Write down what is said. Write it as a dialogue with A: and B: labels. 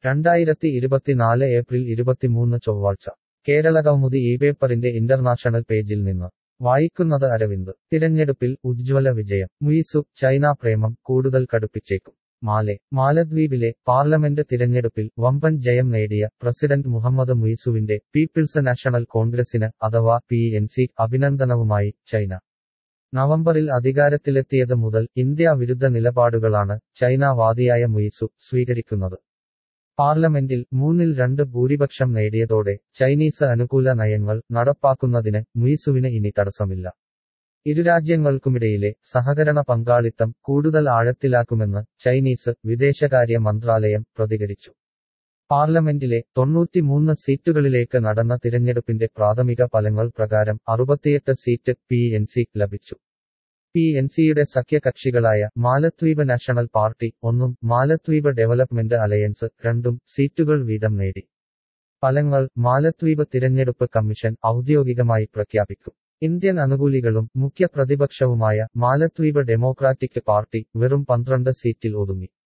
A: രണ്ടായിരത്തി ഇരുപത്തിനാല് ഏപ്രിൽ ഇരുപത്തിമൂന്ന് ചൊവ്വാഴ്ച കേരള കൗമുദി ഈ പേപ്പറിന്റെ ഇന്റർനാഷണൽ പേജിൽ നിന്ന് വായിക്കുന്നത് അരവിന്ദ് തിരഞ്ഞെടുപ്പിൽ ഉജ്ജ്വല വിജയം മുയിസു ചൈന പ്രേമം കൂടുതൽ കടുപ്പിച്ചേക്കും മാലെ മാലദ്വീപിലെ പാർലമെന്റ് തിരഞ്ഞെടുപ്പിൽ വമ്പൻ ജയം നേടിയ പ്രസിഡന്റ് മുഹമ്മദ് മുയിസുവിന്റെ പീപ്പിൾസ് നാഷണൽ കോൺഗ്രസിന് അഥവാ പി എൻ സി അഭിനന്ദനവുമായി ചൈന നവംബറിൽ അധികാരത്തിലെത്തിയത് മുതൽ ഇന്ത്യ വിരുദ്ധ നിലപാടുകളാണ് ചൈന വാദിയായ മുയിസു സ്വീകരിക്കുന്നത് പാർലമെന്റിൽ മൂന്നിൽ രണ്ട് ഭൂരിപക്ഷം നേടിയതോടെ ചൈനീസ് അനുകൂല നയങ്ങൾ നടപ്പാക്കുന്നതിന് മുയിസുവിന് ഇനി തടസ്സമില്ല ഇരുരാജ്യങ്ങൾക്കുമിടയിലെ സഹകരണ പങ്കാളിത്തം കൂടുതൽ ആഴത്തിലാക്കുമെന്ന് ചൈനീസ് വിദേശകാര്യ മന്ത്രാലയം പ്രതികരിച്ചു പാർലമെന്റിലെ തൊണ്ണൂറ്റിമൂന്ന് സീറ്റുകളിലേക്ക് നടന്ന തിരഞ്ഞെടുപ്പിന്റെ പ്രാഥമിക ഫലങ്ങൾ പ്രകാരം അറുപത്തിയെട്ട് സീറ്റ് പി എൻ സി ലഭിച്ചു പി എൻ സിയുടെ സഖ്യകക്ഷികളായ മാലദ്വീപ് നാഷണൽ പാർട്ടി ഒന്നും മാലദ്വീപ് ഡെവലപ്മെന്റ് അലയൻസ് രണ്ടും സീറ്റുകൾ വീതം നേടി ഫലങ്ങൾ മാലദ്വീപ് തിരഞ്ഞെടുപ്പ് കമ്മീഷൻ ഔദ്യോഗികമായി പ്രഖ്യാപിക്കും ഇന്ത്യൻ അനുകൂലികളും മുഖ്യ പ്രതിപക്ഷവുമായ മാലദ്വീപ് ഡെമോക്രാറ്റിക് പാർട്ടി വെറും പന്ത്രണ്ട് സീറ്റിൽ ഒതുങ്ങി